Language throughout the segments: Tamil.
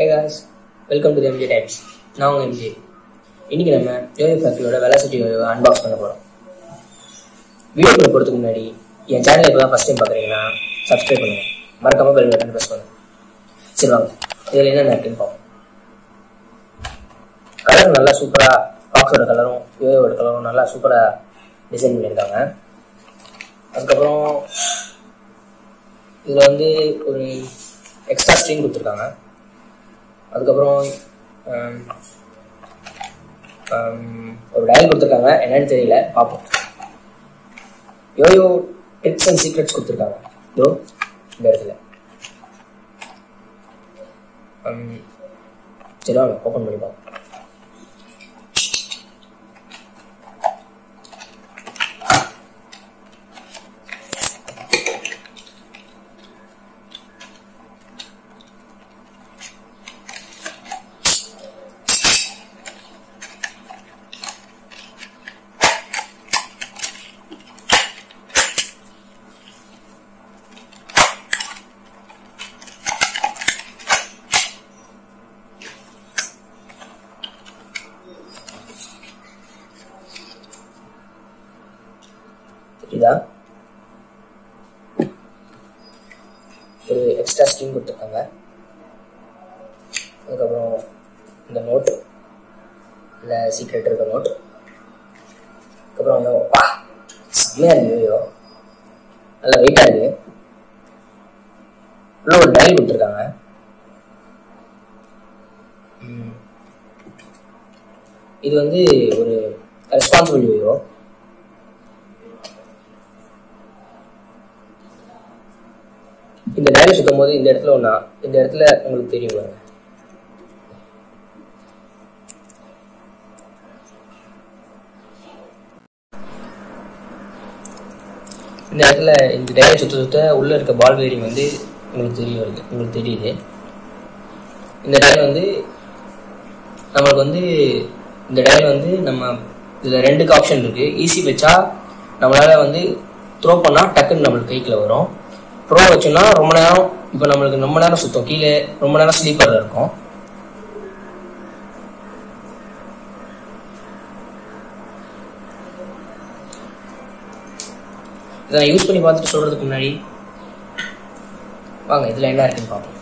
Hey guys welcome to MJ times நான் உங்கள் எம்ஜே இன்றைக்கி நம்ம யோயோ ஃபேக்டரியோட வெலாசிட்டி யோயோ அன்பாக்ஸ் பண்ண போகிறோம் வீடியோக்குள்ள போகிறதுக்கு முன்னாடி என் சேனலை இப்போ தான் ஃபஸ்ட் டைம் பார்க்குறீங்கன்னா சப்ஸ்கிரைப் பண்ணுங்கள் மறக்காமல் பெல் பட்டன் ப்ரெஸ் பண்ணுங்கள் சரி வாங்க இதில் என்னென்ன இருக்குன்னு பார்ப்போம் கலர் நல்லா சூப்பராக பாக்ஸோட கலரும் யோயோட கலரும் நல்லா சூப்பராக டிசைன் பண்ணியிருக்காங்க அதுக்கப்புறம் இதில் வந்து ஒரு எக்ஸ்ட்ரா ஸ்க்ரீன் கொடுத்துருக்காங்க அதுக்கப்புறம் ஆம், ஆம், ஒரு டயல் கொடுத்துருக்காங்க என்னன்னு தெரியல பார்ப்போம் யோயோ டிப்ஸ் அண்ட் சீக்ரெட்ஸ் கொடுத்துருக்காங்க இதோ இந்த இடத்துல ஆம், சரி வாங்க ஓப்பன் பண்ணி பார்ப்போம் தெரியுதா ஒரு எக்ஸ்ட்ரா ஸ்க்ரீன் கொடுத்துருக்காங்க அதுக்கப்புறம் இந்த நோட் இல்லை சீக்ரெட் இருக்க நோட் அதுக்கப்புறம் யோ வா செம்மையா இருக்கு யோயோ நல்லா வெயிட்டாக இருக்கு உள்ள ஒரு டயல் கொடுத்துருக்காங்க ம். இது வந்து ஒரு ரெஸ்பான்சிபிள் யோயோ இந்த டயலை சுத்தும் போது இந்த இடத்துல ஒன்றா இந்த இடத்துல உங்களுக்கு தெரியும் பாருங்க இந்த இடத்துல இந்த டயலை சுத்த சுத்த உள்ள இருக்க பால் வேரிங் வந்து உங்களுக்கு தெரிய வருது உங்களுக்கு தெரியுது இந்த டயல் வந்து நம்மளுக்கு வந்து இந்த டயல் வந்து நம்ம இதில் ரெண்டுக்கு ஆப்ஷன் இருக்கு ஈஸி வச்சா நம்மளால வந்து த்ரோ பண்ணால் டக்குன்னு நம்மளுக்கு கைக்குள்ள வரும் ப்ரோ வச்சோம்னா ரொம்ப நேரம் இப்போ நம்மளுக்கு ரொம்ப நேரம் சுத்தம் கீழே ரொம்ப நேரம் ஸ்லீப்பரில் இருக்கும் இதை நான் யூஸ் பண்ணி பார்த்துட்டு சொல்றதுக்கு முன்னாடி வாங்க இதில் என்ன இருக்குன்னு பார்ப்போம்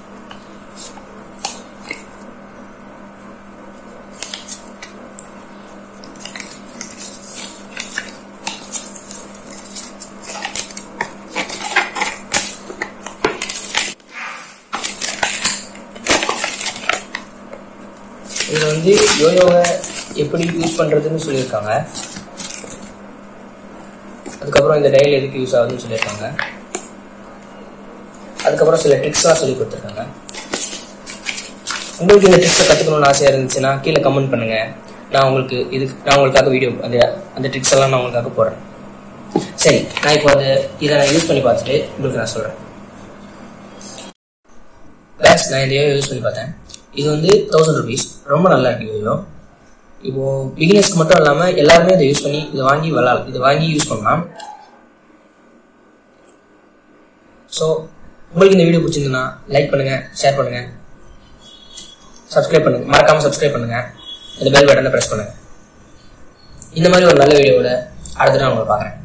இதில் வந்து யோயோவை எப்படி யூஸ் பண்ணுறதுன்னு சொல்லியிருக்காங்க அதுக்கப்புறம் இந்த டயல் எதுக்கு யூஸ் ஆகுதுன்னு சொல்லியிருக்காங்க அதுக்கப்புறம் சில ட்ரிக்ஸ்லாம் சொல்லி கொடுத்துருக்காங்க உங்களுக்கு இந்த ட்ரிக்ஸை கற்றுக்கணும்னு ஆசையாக இருந்துச்சுன்னா கீழே கமெண்ட் பண்ணுங்க நான் உங்களுக்கு இதுக்கு நான் உங்களுக்காக வீடியோ அந்த அந்த ட்ரிக்ஸ் எல்லாம் நான் உங்களுக்காக போடுறேன் சரி நான் இப்போ அந்த இதை நான் யூஸ் பண்ணி பார்த்துட்டு உங்களுக்கு நான் சொல்கிறேன் ப்ளஸ் நான் இந்த யோயோ யூஸ் பண்ணி பார்த்தேன் இது வந்து தௌசண்ட் ருபீஸ் ரொம்ப நல்லா இருக்கு யோயோ இப்போ பிகினர்ஸ்க்கு மட்டும் இல்லாம எல்லாருமே இதை யூஸ் பண்ணி இதை வாங்கி விளாடலாம் இதை வாங்கி யூஸ் பண்ணலாம் ஸோ உங்களுக்கு இந்த வீடியோ பிடிச்சிருந்ததுன்னா லைக் பண்ணுங்க ஷேர் பண்ணுங்க சப்ஸ்கிரைப் பண்ணுங்க மறக்காம சப்ஸ்கிரைப் பண்ணுங்க இந்த பெல் பட்டனை ப்ரெஸ் பண்ணுங்க இந்த மாதிரி ஒரு நல்ல வீடியோவோட அடுத்த நான் உங்களை பார்க்குறேன்